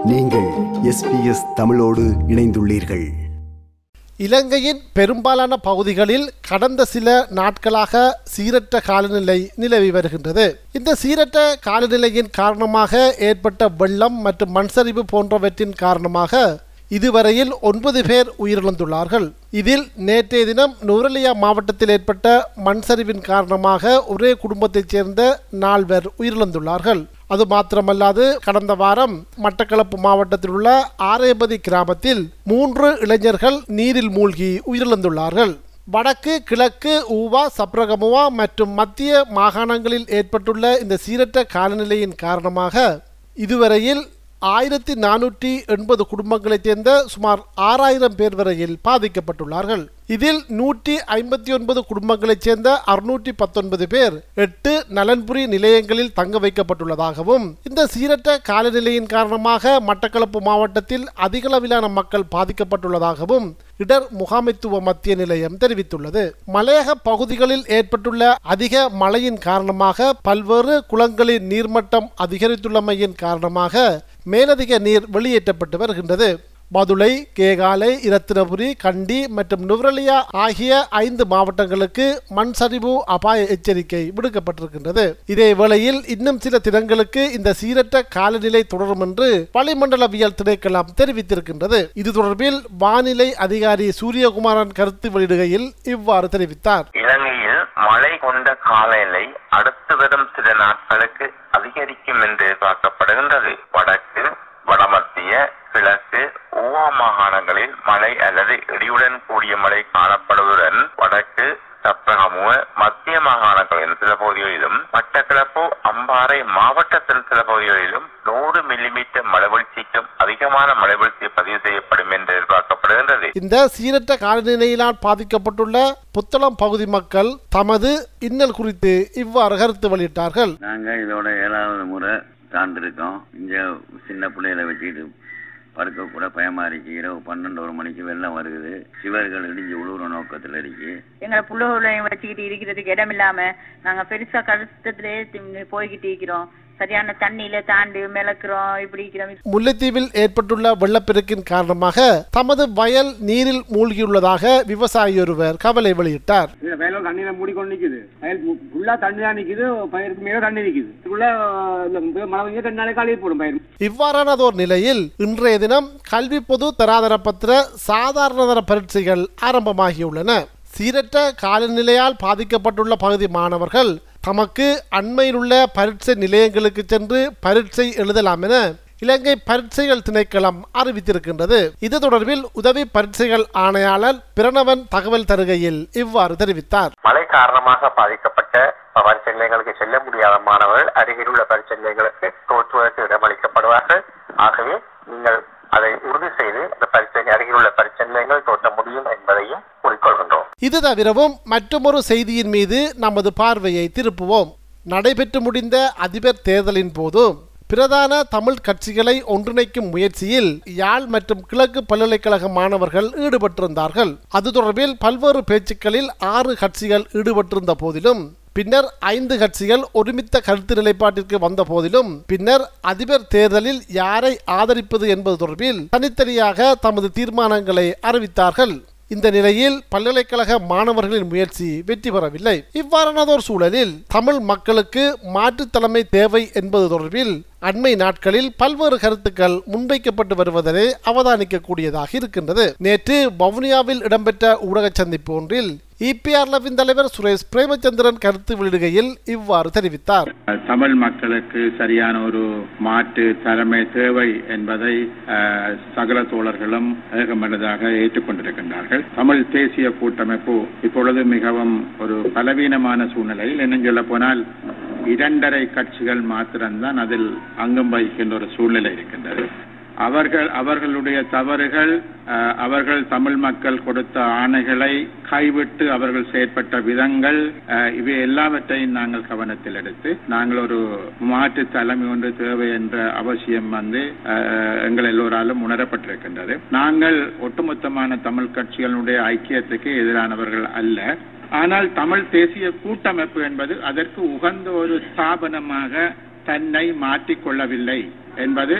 நீங்கள் எஸ்பிஎஸ் தமிழோடு இணைந்துள்ளீர்கள் இலங்கையின் பெரும்பாலான பகுதிகளில் கடந்த சில நாட்களாக சீரற்ற காலநிலை நிலவி வருகின்றது இந்த சீரற்ற காலநிலையின் காரணமாக ஏற்பட்ட வெள்ளம் மற்றும் மண்சரிவு போன்றவற்றின் காரணமாக இதுவரையில் ஒன்பது பேர் உயிரிழந்துள்ளார்கள் இதில் நேற்றைய தினம் நுவரெலியா மாவட்டத்தில் ஏற்பட்ட மண்சரிவின் காரணமாக ஒரே குடும்பத்தைச் சேர்ந்த நால்வர் உயிரிழந்துள்ளார்கள் அது மாத்திரமல்லாது கடந்த வாரம் மட்டக்களப்பு மாவட்டத்தில் உள்ள ஆரேபதி கிராமத்தில் மூன்று இளைஞர்கள் நீரில் மூழ்கி உயிரிழந்துள்ளார்கள் வடக்கு கிழக்கு ஊவா சப்ரகமுவா மற்றும் மத்திய மாகாணங்களில் ஏற்பட்டுள்ள இந்த சீரற்ற காலநிலையின் காரணமாக இதுவரையில் ஆயிரத்தி நானூற்றி எண்பது குடும்பங்களைச் சேர்ந்த சுமார் ஆறாயிரம் பேர் வரையில் பாதிக்கப்பட்டுள்ளார்கள் இதில் நூற்றி ஐம்பத்தி ஒன்பது குடும்பங்களைச் சேர்ந்த அறுநூற்றி பத்தொன்பது பேர் எட்டு நலன்புரி நிலையங்களில் தங்க வைக்கப்பட்டுள்ளதாகவும் இந்த சீரற்ற காலநிலையின் காரணமாக மட்டக்களப்பு மாவட்டத்தில் அதிகளவிலான மக்கள் பாதிக்கப்பட்டுள்ளதாகவும் இடர் முகாமைத்துவ மத்திய நிலையம் தெரிவித்துள்ளது மலையக பகுதிகளில் ஏற்பட்டுள்ள அதிக மழையின் காரணமாக பல்வேறு குளங்களின் நீர்மட்டம் அதிகரித்துள்ளமையின் காரணமாக மேலதிக நீர் வெளியேற்றப்பட்டு வருகின்றது மதுளை கேகாலை இரத்தினபுரி கண்டி மற்றும் நுவரலியா ஆகிய ஐந்து மாவட்டங்களுக்கு மண் சரிவு அபாய எச்சரிக்கை விடுக்கப்பட்டிருக்கின்றது இதே வேளையில் இன்னும் சில தினங்களுக்கு இந்த சீரற்ற காலநிலை தொடரும் என்று வளிமண்டலவியல் திணைக்களம் தெரிவித்திருக்கின்றது இது தொடர்பில் வானிலை அதிகாரி சூரியகுமாரன் கருத்து வெளியிடுகையில் இவ்வாறு தெரிவித்தார் இலங்கையில் மழை கொண்ட காலநிலை அடுத்து வரும் சில நாட்களுக்கு அதிகரிக்கும் என்று எதிர்பார்க்கப்படுகின்றது வடக்கு வடமத்திய கிழக்கு ஊவா மாகாணங்களில் மழை அல்லது இடியுடன் கூடிய மழை காணப்படுவதுடன் வடக்கு சப்ரகமுவ மத்திய மாகாணங்களின் சில பகுதிகளிலும் மட்டக்களப்பு அம்பாறை மாவட்டத்தின் சில பகுதிகளிலும் நூறு மில்லிமீட்டர் மழைவீழ்ச்சிக்கும் அதிகமான மழைவீழ்ச்சி பதிவு செய்யப்படும் என்று எதிர்பார்க்கப்படுகின்றது இந்த சீரற்ற காலநிலையினால் பாதிக்கப்பட்டுள்ள புத்தளம் பகுதி மக்கள் தமது இன்னல் குறித்து இவ்வாறு கருத்து வெளியிட்டார்கள் நாங்கள் இதோட ஏழாவது முறை தாண்டிருக்கோம் இங்கே சின்ன பிள்ளைகளை வச்சுக்கிட்டு படுக்க கூட பயமா இருக்கு இரவு பன்னெண்டு ஒரு மணிக்கு வெள்ளம் வருகுது சிவர்கள் இடிஞ்சு உழுவுற நோக்கத்தில் இருக்கு எங்களை புள்ளகளையும் வச்சுக்கிட்டு இருக்கிறதுக்கு இடம் இல்லாம நாங்க பெருசா கஷ்டத்திலே தி- போய்கிட்டு இருக்கிறோம் சரியான தண்ணியில தாண்டி மிளக்குறோம் இப்படி இருக்கிறோம் முல்லைத்தீவில் ஏற்பட்டுள்ள வெள்ளப்பெருக்கின் காரணமாக தமது வயல் நீரில் மூழ்கியுள்ளதாக விவசாயி ஒருவர் கவலை வெளியிட்டார் இந்த வயலும் தண்ணியில மூடிக்கொண்டு நிக்குது வயல் ஃபுல்லா தண்ணி தான் நிக்குது பயிருக்கு மேல தண்ணி நிக்குது இதுக்குள்ள இந்த மழை பெஞ்சா ரெண்டு நாளைக்கு அழிவு போடும் பயிர் இவ்வாறானதோர் நிலையில் இன்றைய தினம் கல்வி பொது தராதர பத்திர சாதாரணதர பரீட்சைகள் ஆரம்பமாகியுள்ளன சீரற்ற காலநிலையால் பாதிக்கப்பட்டுள்ள பகுதி மாணவர்கள் தமக்கு அண்மையில் உள்ள பரீட்சை நிலையங்களுக்கு சென்று பரீட்சை எழுதலாம் என இலங்கை பரீட்சைகள் திணைக்களம் அறிவித்திருக்கின்றது இது தொடர்பில் உதவி பரீட்சைகள் ஆணையாளர் பிரணவன் தகவல் தருகையில் இவ்வாறு தெரிவித்தார் மழை காரணமாக பாதிக்கப்பட்ட பரீட்சை நிலையங்களுக்கு செல்ல முடியாத மாணவர்கள் அருகில் உள்ள பரீட்சை நிலையங்களுக்கு தோற்றுவதற்கு இடமளிக்கப்படுவார்கள் ஆகவே நீங்கள் அதை உறுதி செய்து அந்த பரீட்சை அருகில் உள்ள பரீட்சை நிலையங்கள் தோற்ற முடியும் என்பதையும் கூறிக்கொள்கின்றோம் இது தவிரவும் மற்றொரு செய்தியின் மீது நமது பார்வையை திருப்புவோம் நடைபெற்று முடிந்த அதிபர் தேர்தலின் போது பிரதான தமிழ் கட்சிகளை ஒன்றிணைக்கும் முயற்சியில் யாழ் மற்றும் கிழக்கு பல்கலைக்கழக மாணவர்கள் ஈடுபட்டிருந்தார்கள் அது தொடர்பில் பல்வேறு பேச்சுக்களில் ஆறு கட்சிகள் ஈடுபட்டிருந்த போதிலும் பின்னர் ஐந்து கட்சிகள் ஒருமித்த கருத்து நிலைப்பாட்டிற்கு வந்த போதிலும் பின்னர் அதிபர் தேர்தலில் யாரை ஆதரிப்பது என்பது தொடர்பில் தனித்தனியாக தமது தீர்மானங்களை அறிவித்தார்கள் இந்த நிலையில் பல்கலைக்கழக மாணவர்களின் முயற்சி வெற்றி பெறவில்லை இவ்வாறானதோர் சூழலில் தமிழ் மக்களுக்கு மாற்றுத் தலைமை தேவை என்பது தொடர்பில் அண்மை நாட்களில் பல்வேறு கருத்துக்கள் முன்வைக்கப்பட்டு வருவதனை அவதானிக்கக்கூடியதாக இருக்கின்றது நேற்று வவுனியாவில் இடம்பெற்ற ஊடக சந்திப்பு ஒன்றில் இபிஆர்லவின் தலைவர் சுரேஷ் பிரேமச்சந்திரன் கருத்து வெளியிடுகையில் இவ்வாறு தெரிவித்தார் தமிழ் மக்களுக்கு சரியான ஒரு மாற்று தலைமை தேவை என்பதை அஹ், சகல தோழர்களும் ஏகமனதாக ஏற்றுக்கொண்டிருக்கின்றார்கள் தமிழ் தேசிய கூட்டமைப்பு இப்பொழுது மிகவும் ஒரு பலவீனமான சூழ்நிலையில் என்ன சொல்ல போனால் இரண்டரை கட்சிகள் மாத்திரம்தான் அதில் அங்கம் வகிக்கின்ற ஒரு சூழ்நிலை இருக்கின்றது அவர்கள் அவர்களுடைய தவறுகள் அஹ், அவர்கள் தமிழ் மக்கள் கொடுத்த ஆணைகளை கைவிட்டு அவர்கள் செயற்பட்ட விதங்கள் அஹ், இவை எல்லாவற்றையும் நாங்கள் கவனத்தில் எடுத்து நாங்கள் ஒரு மாற்று தலைமை ஒன்று தேவை என்ற அவசியம் வந்து அஹ், எங்கள் எல்லோராலும் உணரப்பட்டிருக்கின்றது நாங்கள் ஒட்டுமொத்தமான தமிழ் கட்சிகளுடைய ஐக்கியத்துக்கு எதிரானவர்கள் அல்ல ஆனால் தமிழ் தேசிய கூட்டமைப்பு என்பது அதற்கு உகந்த ஒரு ஸ்தாபனமாக தன்னை மாற்றிக்கொள்ளவில்லை என்பது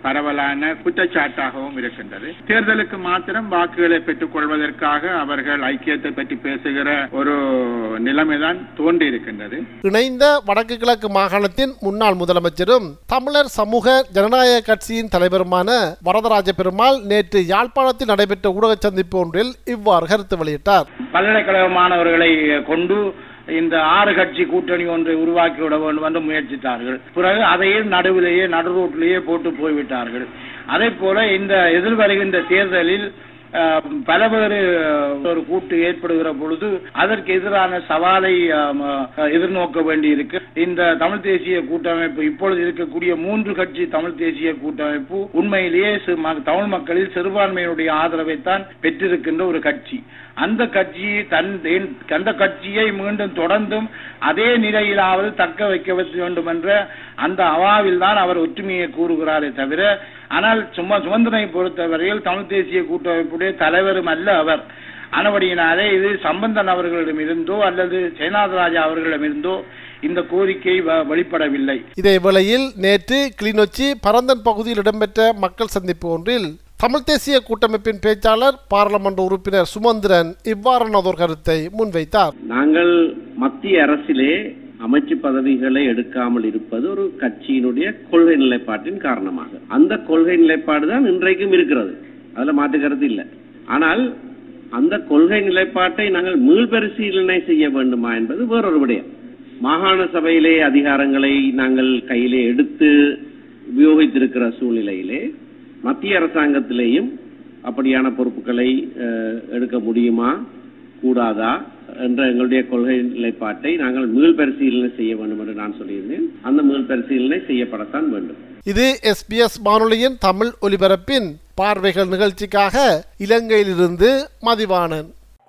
பரவலான குற்றச்சாட்டாகவும் இருக்கின்றது தேர்தலுக்கு மாத்திரம் வாக்குகளை பெற்றுக் கொள்வதற்காக அவர்கள் ஐக்கியத்தை பற்றி பேசுகிற ஒரு நிலைமைதான் தோன்றி இருக்கின்றது இணைந்த வடக்கு கிழக்கு மாகாணத்தின் முன்னாள் முதலமைச்சரும் தமிழர் சமூக ஜனநாயக கட்சியின் தலைவருமான வரதராஜ பெருமாள் நேற்று யாழ்ப்பாணத்தில் நடைபெற்ற ஊடக சந்திப்பு ஒன்றில் இவ்வாறு கருத்து வெளியிட்டார் பல்கலைக்கழக மாணவர்களை கொண்டு இந்த ஆறு கட்சி கூட்டணி ஒன்றை உருவாக்கி விட வேண்டும் என்று முயற்சித்தார்கள் பிறகு அதையே நடுவிலேயே நடு ரோட்டிலேயே போட்டு போய்விட்டார்கள் அதே போல இந்த எதிர்வருகின்ற தேர்தலில் அஹ், பல பேரு ஒரு கூட்டு ஏற்படுகிற பொழுது அதற்கு எதிரான சவாலை அஹ், அஹ், எதிர்நோக்க வேண்டி இருக்கு இந்த தமிழ் தேசிய கூட்டமைப்பு இப்பொழுது இருக்கக்கூடிய மூன்று கட்சி தமிழ் தேசிய கூட்டமைப்பு உண்மையிலேயே சி- ம- தமிழ் மக்களில் சிறுபான்மையினுடைய ஆதரவைத்தான் பெற்றிருக்கின்ற ஒரு கட்சி அந்த கட்சி தன் என்- அந்த கட்சியை மீண்டும் தொடர்ந்தும் அதே நிலையிலாவது தக்க வைக்க வேண்டும் என்ற அந்த அவாவில் தான் அவர் ஒற்றுமையை கூறுகிறாரே தவிர ஆனால் சும்மா சுதந்திரனை பொறுத்தவரையில் தமிழ் தேசிய கூட்டமைப்புடைய தலைவரும் அல்ல அவர் ஆனபடியினாலே இது சம்பந்தன் அவர்களிடம் இருந்தோ அல்லது சேனாதராஜா அவர்களிடமிருந்தோ இந்த கோரிக்கை வ- வெளிப்படவில்லை இதே வேளையில் நேற்று கிளிநொச்சி பரந்தன் பகுதியில் இடம்பெற்ற மக்கள் சந்திப்பு ஒன்றில் தமிழ் தேசிய கூட்டமைப்பின் பேச்சாளர் பாராளுமன்ற உறுப்பினர் சுமந்திரன் இவ்வாறானதொரு கருத்தை முன்வைத்தார் நாங்கள் மத்திய அரசிலே அமைச்சு பதவிகளை எடுக்காமல் இருப்பது ஒரு கட்சியினுடைய கொள்கை நிலைப்பாட்டின் காரணமாக அந்த கொள்கை நிலைப்பாடு தான் இன்றைக்கும் இருக்கிறது அதுல மாற்று கருத்து இல்லை ஆனால் அந்த கொள்கை நிலைப்பாட்டை நாங்கள் மீள்பரிசீலனை செய்ய வேண்டுமா என்பது வேறொரு விடயம் மாகாண சபையிலே அதிகாரங்களை நாங்கள் கையிலே எடுத்து உபயோகித்திருக்கிற சூழ்நிலையிலே மத்திய அரசாங்கத்திலேயும் அப்படியான பொறுப்புகளை அஹ், எடுக்க முடியுமா கூடாதா என்ற எங்களுடைய கொள்கை நிலைப்பாட்டை நாங்கள் மீள்பரிசீலனை செய்ய வேண்டும் என்று நான் சொல்லியிருந்தேன் அந்த மீள்பரிசீலனை செய்யப்படத்தான் வேண்டும் இது எஸ்பிஎஸ் வானொலியின் தமிழ் ஒலிபரப்பின் பார்வைகள் நிகழ்ச்சிக்காக இலங்கையிலிருந்து மதிவாணன்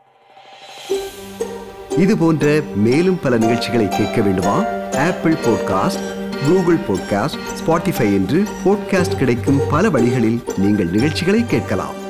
இது போன்ற மேலும் பல நிகழ்ச்சிகளை கேட்க வேண்டுமா Apple podcast Google podcast Spotify என்று பாட்காஸ்ட் கிடைக்கும் பல வழிகளில் நீங்கள் நிகழ்ச்சிகளை கேட்கலாம்